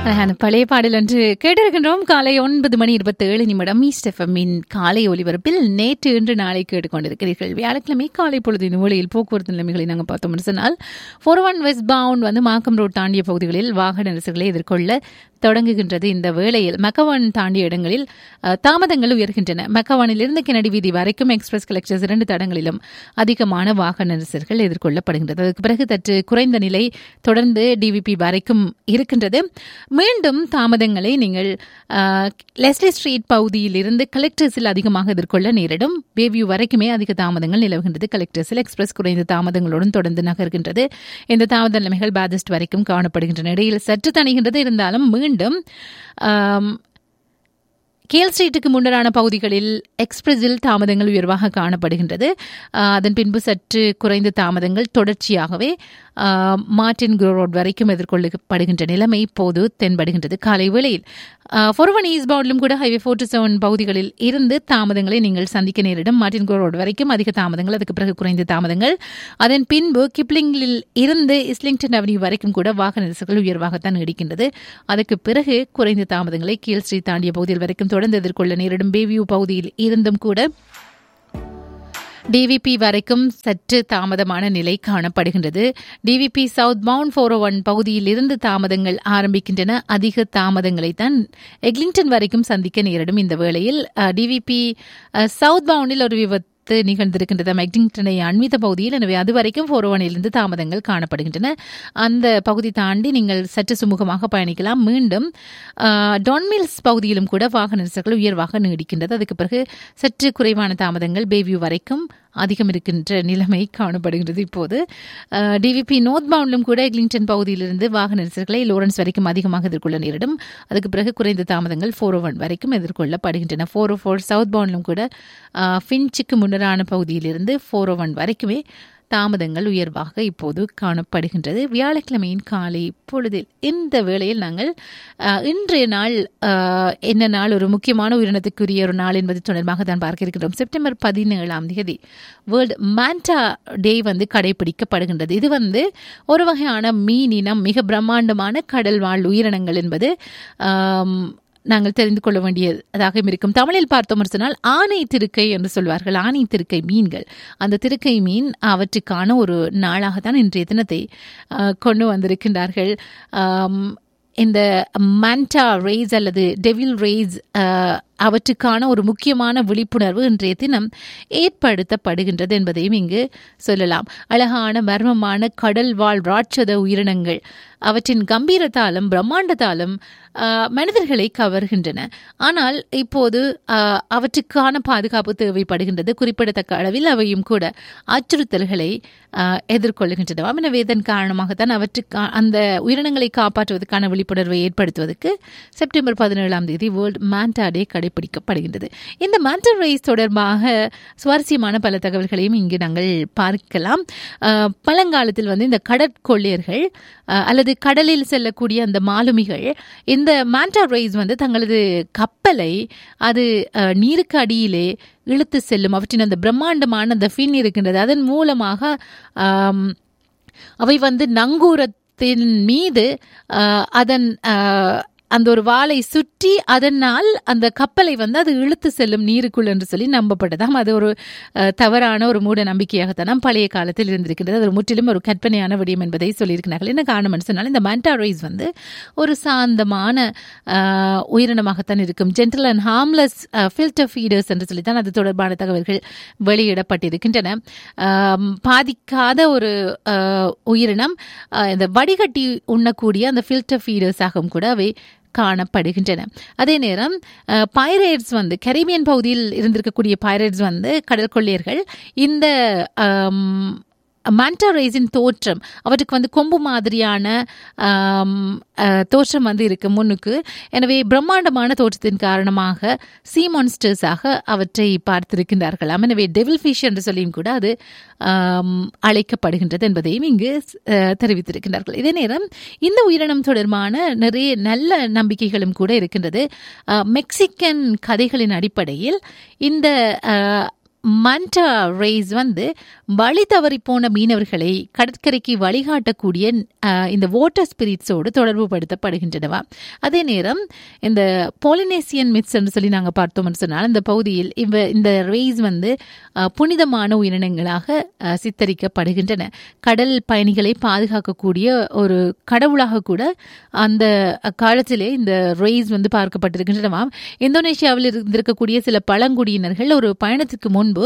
அழகான பழைய பாடல் ஒன்று கேட்டிருக்கின்றோம் காலை ஒன்பது மணி இருபத்தி ஏழு நிமிடம் ஈஸ்ட் எஃப்எம்மின் காலை ஒலிபரப்பில் நேற்று இன்று நாளை கேட்டுக்கொண்டிருக்கிறீர்கள் வியாழக்கிழமை காலை பொழுது இந்த மூலையில் போக்குவரத்து நிலைமைகளை நாங்கள் பார்த்தோம்னு சொன்னால் ஃபோர் ஒன் வெஸ்ட் பவுண்ட் வந்து மாக்கம் ரோட் தாண்டிய பகுதிகளில் வாகன நெரிசல்களை எதிர்கொள்ள தொடங்குகின்றது இந்த வேளையில் மெக்கவான் தாண்டிய இடங்களில் அஹ், தாமதங்கள் உயர்கின்றன மெக்கவானில் இருந்து கெனடி வீதி வரைக்கும் எக்ஸ்பிரஸ் கலெக்டர்ஸ் இரண்டு தடங்களிலும் அதிகமான வாகன நெரிசல்கள் எதிர்கொள்ளப்படுகின்றது அதுக்கு பிறகு சற்று குறைந்த நிலை தொடர்ந்து டிவிபி வரைக்கும் இருக்கின்றது மீண்டும் தாமதங்களை நீங்கள் அஹ், லெஸ்லி ஸ்ட்ரீட் பகுதியில் இருந்து கலெக்டர்ஸில் அதிகமாக எதிர்கொள்ள நேரிடும் பேவியூ வரைக்குமே அதிக தாமதங்கள் நிலவுகின்றது கலெக்டர்ஸில் எக்ஸ்பிரஸ் குறைந்த தாமதங்களுடன் தொடர்ந்து நகர்கின்றது இந்த தாமத நிலைமைகள் பாதிஸ்ட் வரைக்கும் காணப்படுகின்றன இடையில் சற்று தணிகின்றது இருந்தாலும் மீண்டும் ஆம், கேல் ஸ்ட்ரீட்டுக்கு முன்னரான பகுதிகளில் எக்ஸ்பிரஸில் தாமதங்கள் உயர்வாக காணப்படுகின்றது ஆஹ், அதன் பின்பு சற்று குறைந்த தாமதங்கள் தொடர்ச்சியாகவே ஆஹ், மார்டின் குரோ ரோட் வரைக்கும் எதிர்கொள்ளப்படுகின்ற நிலைமை இப்போது தென்படுகின்றது காலை வேளையில் ஃபொர்வன் ஈஸ்ட் பவுண்டிலும் கூட ஹைவே ஃபோர் செவன் பகுதிகளில் இருந்து தாமதங்களை நீங்கள் சந்திக்க நேரிடும் மார்டின் குரோ ரோட் வரைக்கும் அதிக தாமதங்கள் அதுக்கு பிறகு குறைந்த தாமதங்கள் அதன் பின்பு கிப்ளிங்கில் இருந்து இஸ்லிங்டன் அவென்யூ வரைக்கும் கூட வாகன நெரிசல்கள் உயர்வாகத்தான் நீடிக்கின்றது அதுக்கு பிறகு குறைந்த தாமதங்களை கீழ் ஸ்ட்ரீட் தாண்டிய பகுதியில் வரைக்கும் தொடர்ந்து எதிர்கொள்ள நேரிடும் பேவியூ பகுதியில் இருந்தும் கூட டிவிபி வரைக்கும் சற்று தாமதமான நிலை காணப்படுகின்றது DVP south bound four one பகுதியில் இருந்து தாமதங்கள் ஆரம்பிக்கின்றன அதிக தாமதங்களை தான் எக்லிங்டன் வரைக்கும் சந்திக்க நேரிடும் இந்த வேளையில் டிவிபி சவுத் பவுண்டில் ஒரு விபத்து நிகழ்ந்திருக்கின்றது மெக்டிங்டனை அண்மித்த பகுதியில் எனவே அது வரைக்கும் ஃபோர் ஒனிலிருந்து தாமதங்கள் காணப்படுகின்றன அந்த பகுதி தாண்டி நீங்கள் சற்று சுமூகமாக பயணிக்கலாம் மீண்டும் டொன்மில்ஸ் பகுதியிலும் கூட வாகன நெரிசல்கள் உயர்வாக நீடிக்கின்றது அதுக்கு பிறகு சற்று குறைவான தாமதங்கள் பேவியூ வரைக்கும் அதிகம் இருக்கின்ற நிலைமை காணப்படுகின்றது இப்போது டிவிபி நோர்த் பவுண்டிலும் கூட எக்லிங்டன் பகுதியிலிருந்து வாகன நெரிசல்களை லோரன்ஸ் வரைக்கும் அதிகமாக எதிர்கொள்ள நேரிடும் அதுக்கு பிறகு குறைந்த தாமதங்கள் ஃபோர் ஒன் வரைக்கும் எதிர்கொள்ளப்படுகின்றன ஃபோர் ஓ ஃபோர் சவுத் பவுண்டிலும் கூட அஹ், ஃபின்ச்சுக்கு முன்னரான பகுதியிலிருந்து ஃபோர் ஓ ஒன் வரைக்குமே தாமதங்கள் உயர்வாக இப்போது காணப்படுகின்றது வியாழக்கிழமையின் காலை பொழுதில் இந்த வேளையில் நாங்கள் அஹ், இன்றைய நாள் அஹ், என்ன நாள் ஒரு முக்கியமான உயிரினத்துக்குரிய ஒரு நாள் என்பது தொடர்பாக தான் பார்க்க இருக்கின்றோம் செப்டம்பர் பதினேழாம் தேதி வேர்ல்டு மாண்டா டே வந்து கடைபிடிக்கப்படுகின்றது இது வந்து ஒரு வகையான மீனினம் மிக பிரம்மாண்டமான கடல் வாழ் உயிரினங்கள் என்பது ஆம், நாங்கள் தெரிந்து கொள்ள வேண்டியதாக இருக்கும் தமிழில் பார்த்தோம் என்று சொன்னால் ஆனை திருக்கை என்று சொல்வார்கள் ஆனை திருக்கை மீன்கள் அந்த திருக்கை மீன் அவற்றுக்கான ஒரு நாளாகத்தான் இன்றைய தினத்தை ஆ, கொண்டு வந்திருக்கின்றார்கள் ஆம், இந்த மண்டா ரேஸ் அல்லது டெவில் ரேஸ் அவற்றுக்கான ஒரு முக்கியமான விழிப்புணர்வு இன்றைய தினம் ஏற்படுத்தப்படுகின்றது என்பதையும் இங்கு சொல்லலாம் அழகான மர்மமான கடல் வாழ் ராட்சத உயிரினங்கள் அவற்றின் கம்பீரத்தாலும் பிரம்மாண்டத்தாலும் ஆஹ், மனிதர்களை கவர்கின்றன ஆனால் இப்போது ஆஹ், அவற்றுக்கான பாதுகாப்பு தேவைப்படுகின்றது குறிப்பிடத்தக்க அளவில் அவையும் கூட அச்சுறுத்தல்களை ஆஹ், எதிர்கொள்கின்றன எனவே இதன் காரணமாகத்தான் அவற்றுக்கு அந்த உயிரினங்களை காப்பாற்றுவதற்கான விழிப்புணர்வை ஏற்படுத்துவதற்கு செப்டம்பர் பதினேழாம் தேதி வேர்ல்ட் மாண்டா டே கடைபிடிக்கப்படுகின்றது இந்த மாண்டா ரேஸ் தொடர்பாக சுவாரஸ்யமான பல தகவல்களையும் இங்கு நாங்கள் பார்க்கலாம் ஆஹ், பழங்காலத்தில் வந்து இந்த கடற்கொள்ளையர்கள் ஆஹ், அல்லது கடலில் செல்லக்கூடிய அந்த மாலுமிகள் இந்த மாண்டா ரேஸ் வந்து தங்களது கப்பலை அது ஆஹ், நீருக்கு அடியிலே இழுத்து செல்லும் அவற்றின் அந்த பிரம்மாண்டமான அந்த ஃபின் இருக்கின்றது அதன் மூலமாக ஆம், அவை வந்து நங்கூரத்தின் மீது ஆஹ், அதன் ஆஹ், அந்த ஒரு வாளை சுற்றி அதனால் அந்த கப்பலை வந்து அது இழுத்து செல்லும் நீருக்குள் என்று சொல்லி நம்பப்பட்டதாம் அது ஒரு அஹ், தவறான ஒரு மூட நம்பிக்கையாகத்தான் பழைய காலத்தில் இருந்திருக்கின்றது அது ஒரு முற்றிலும் ஒரு கற்பனையான விடயம் என்பதை சொல்லியிருக்கிறார்கள் என்ன காரணம் என்று சொன்னால் இந்த மண்டா ரைஸ் வந்து ஒரு சாந்தமான அஹ், உயிரினமாகத்தான் இருக்கும் gentle and harmless filter feeders என்று சொல்லித்தான் அது தொடர்பான தகவல்கள் வெளியிடப்பட்டிருக்கின்றன ஆம், பாதிக்காத ஒரு அஹ், உயிரினம் அஹ், இந்த வடிகட்டி உண்ணக்கூடிய அந்த ஃபில்டர் ஃபீடர்ஸாகவும் கூட அவை காணப்படுகின்றன அதே நேரம் பைரேட்ஸ் வந்து கரீபியன் பகுதியில் இருந்திருக்கக்கூடிய பைரேட்ஸ் வந்து கடல் கொள்ளையர்கள் இந்த ஆம், மாண்டா ரைஸின் தோற்றம் அவற்றுக்கு வந்து கொம்பு மாதிரியான ஆம், அஹ், தோற்றம் வந்து இருக்கு முன்னுக்கு எனவே பிரம்மாண்டமான தோற்றத்தின் காரணமாக சீ மான்ஸ்டர்ஸாக அவற்றை பார்த்திருக்கின்றார்களாம் எனவே டெவில் ஃபிஷ் என்று சொல்லியும் கூட அது ஆம், அழைக்கப்படுகின்றது என்பதையும் இங்கு அஹ், தெரிவித்திருக்கின்றார்கள் இதே நேரம் இந்த உயிரினம் தொடர்பான நிறைய நல்ல நம்பிக்கைகளும் கூட இருக்கின்றது அஹ், மெக்சிகன் கதைகளின் அடிப்படையில் இந்த அஹ், மண்டா ரேஸ் வந்து வழி தவறி போன மீனவர்களை கடற்கரைக்கு வழிகாட்டக்கூடிய அஹ், இந்த வாட்டர் ஸ்பிரிட்ஸோடு தொடர்பு படுத்தப்படுகின்றனவா அதே நேரம் இந்த போலினேசியன் மித்ஸ் என்று சொல்லி நாங்கள் பார்த்தோம்னு சொன்னால் இந்த பகுதியில் இவ இந்த ரேஸ் வந்து அஹ், புனிதமான உயிரினங்களாக அஹ், சித்தரிக்கப்படுகின்றன கடல் பயணிகளை பாதுகாக்கக்கூடிய ஒரு கடவுளாக கூட அந்த காலத்திலே இந்த ரேஸ் வந்து பார்க்கப்பட்டிருக்கின்றனவாம் இந்தோனேஷியாவில் இருந்திருக்கக்கூடிய சில பழங்குடியினர்கள் ஒரு பயணத்துக்கு முன்பு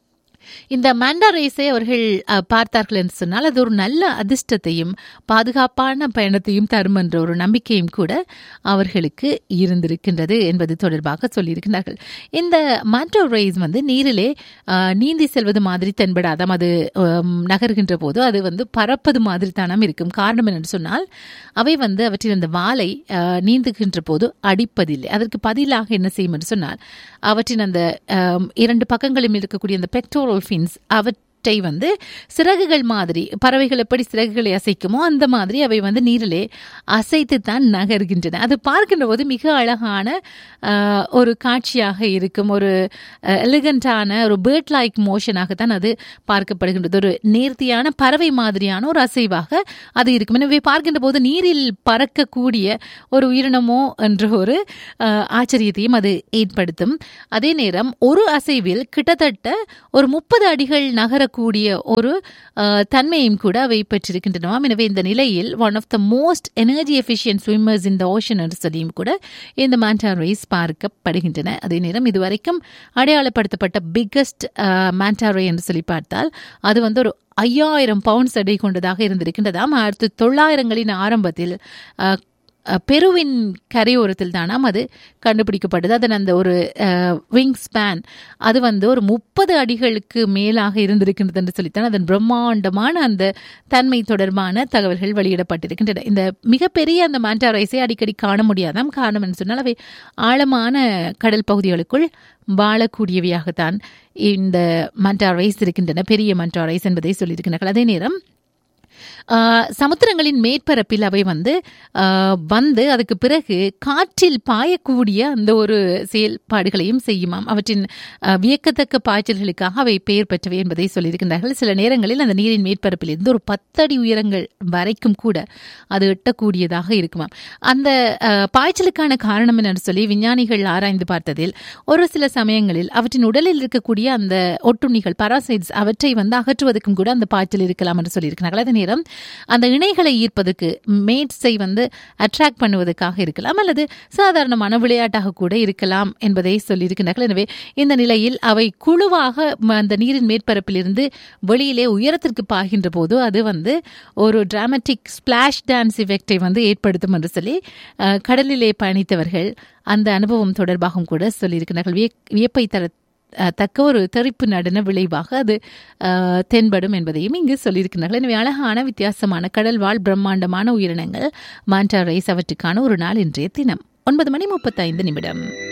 இந்த மாண்டா ரேஸை அவர்கள் அஹ், பார்த்தார்கள் என்று சொன்னால் அது ஒரு நல்ல அதிர்ஷ்டத்தையும் பாதுகாப்பான பயணத்தையும் தரும் என்ற ஒரு நம்பிக்கையும் கூட அவர்களுக்கு இருந்திருக்கின்றது என்பது தொடர்பாக சொல்லியிருக்கிறார்கள் இந்த மாண்டோ ரேஸ் வந்து நீரிலே அஹ், நீந்தி செல்வது மாதிரி தென்படாதாம் அது அம், நகர்கின்ற போது அது வந்து பறப்பது மாதிரி தானாம் இருக்கும் காரணம் என்னன்னு சொன்னால் அவை வந்து அவற்றின் அந்த வாலை அஹ், நீந்துகின்ற போது அடிப்பதில்லை அதற்கு பதிலாக என்ன செய்யும் என்று சொன்னால் அவற்றின் அந்த அம், இரண்டு பக்கங்களிலும் இருக்கக்கூடிய அந்த பெக்டோரல் ஃபின்ஸ் அவற்றை வந்து சிறகுகள் மாதிரி பறவைகள் எப்படி சிறகுகளை அசைக்குமோ அந்த மாதிரி அவை வந்து நீரிலே அசைத்து தான் நகர்கின்றன அது பார்க்கின்ற போது மிக அழகான அஹ், ஒரு காட்சியாக இருக்கும் ஒரு எலிகண்டான ஒரு பேர்ட் லைக் மோஷனாக தான் அது பார்க்கப்படுகின்றது ஒரு நேர்த்தியான பறவை மாதிரியான ஒரு அசைவாக அது இருக்கும் எனவே பார்க்கின்ற போது நீரில் பறக்கக்கூடிய ஒரு உயிரினமோ என்ற ஒரு அஹ், ஆச்சரியத்தையும் அது ஏற்படுத்தும் அதே நேரம் ஒரு அசைவில் கிட்டத்தட்ட ஒரு முப்பது அடிகள் நகரக்கூடிய ஒரு அஹ், தன்மையும் கூட அவை பெற்றிருக்கின்றனவாம் எனவே இந்த நிலையில் one of the most energy efficient swimmers இந்த ஓஷன் என்று சொல்லியும் கூட இந்த மாண்டா ரேஸ் பார்க்கப்படுகின்றன அதே நேரம் இதுவரைக்கும் அடையாளப்படுத்தப்பட்ட பிக்கஸ்ட் மாண்டாரே என்று சொல்லி பார்த்தால் அது வந்து ஒரு ஐயாயிரம் பவுண்ட்ஸ் எடை கொண்டதாக இருந்திருக்கின்றதாம் ஆயிரத்தி தொள்ளாயிரங்களின் ஆரம்பத்தில் அஹ், அஹ், பெருவின் கரையோரத்தில் தானாம் அது கண்டுபிடிக்கப்பட்டது அதன் அந்த ஒரு விங் ஸ்பேன் அது வந்து ஒரு முப்பது அடிகளுக்கு மேலாக இருந்திருக்கின்றது என்று சொல்லித்தான் அதன் பிரம்மாண்டமான அந்த தன்மை தொடர்பான தகவல்கள் வெளியிடப்பட்டிருக்கின்றன இந்த மிகப்பெரிய அந்த மாண்டா ரைஸை அடிக்கடி காண முடியாதாம் காரணம் என்று சொன்னால் அவை ஆழமான கடல் பகுதிகளுக்குள் வாழக்கூடியவையாகத்தான் இந்த மண்டா ரைஸ் இருக்கின்றன பெரிய மண்டா ரைஸ் என்பதை சொல்லியிருக்கிறார்கள் அதே நேரம் ஆஹ், சமுத்திரங்களின் மேற்பரப்பில் அவை வந்து ஆஹ், வந்து அதுக்கு பிறகு காற்றில் பாயக்கூடிய அந்த ஒரு செயல்பாடுகளையும் செய்யுமாம் அவற்றின் ஆஹ், வியக்கத்தக்க பாய்ச்சல்களுக்காக அவை பெயர் பெற்றவை என்பதை சொல்லியிருக்கின்றார்கள் சில நேரங்களில் அந்த நீரின் மேற்பரப்பில் இருந்து ஒரு பத்தடி உயரங்கள் வரைக்கும் கூட அது எட்டக்கூடியதாக இருக்குமாம் அந்த ஆஹ், பாய்ச்சலுக்கான காரணம் என்னன்னு சொல்லி விஞ்ஞானிகள் ஆராய்ந்து பார்த்ததில் ஒரு சில சமயங்களில் அவற்றின் உடலில் இருக்கக்கூடிய அந்த ஒட்டுண்ணிகள் பாராசைட்ஸ் அவற்றை வந்து அகற்றுவதற்கும் கூட அந்த பாய்ச்சல் இருக்கலாம் என்று சொல்லியிருக்கிறார்கள் அதே நேரம் அந்த இணைகளை ஈர்ப்பதற்கு மேட்ஸை வந்து அட்ராக்ட் பண்ணுவதற்காக இருக்கலாம் அல்லது சாதாரணமான விளையாட்டாக கூட இருக்கலாம் என்பதை சொல்லியிருக்கிறார்கள் எனவே இந்த நிலையில் அவை குழுவாக ம- அந்த நீரின் மேற்பரப்பிலிருந்து வெளியிலே உயரத்திற்கு பாய்கின்ற போது அது வந்து ஒரு டிராமட்டிக் ஸ்பிளாஷ் டான்ஸ் இஃபெக்டை வந்து ஏற்படுத்தும் என்று சொல்லி அஹ், கடலிலே பயணித்தவர்கள் அந்த அனுபவம் தொடர்பாகவும் கூட சொல்லியிருக்கிறார்கள் வியக்- வியப்பை தர அஹ், தக்க ஒரு தெறிப்பு நடன விளைவாக அது அஹ், தென்படும் என்பதையும் இங்கு சொல்லியிருக்கிறார்கள் எனவே அழகான வித்தியாசமான கடல் வாழ் பிரம்மாண்டமான உயிரினங்கள் மாண்டா ரைஸ் அவற்றுக்கான ஒரு நாள் இன்றைய தினம் ஒன்பது மணி முப்பத்தைந்து நிமிடம்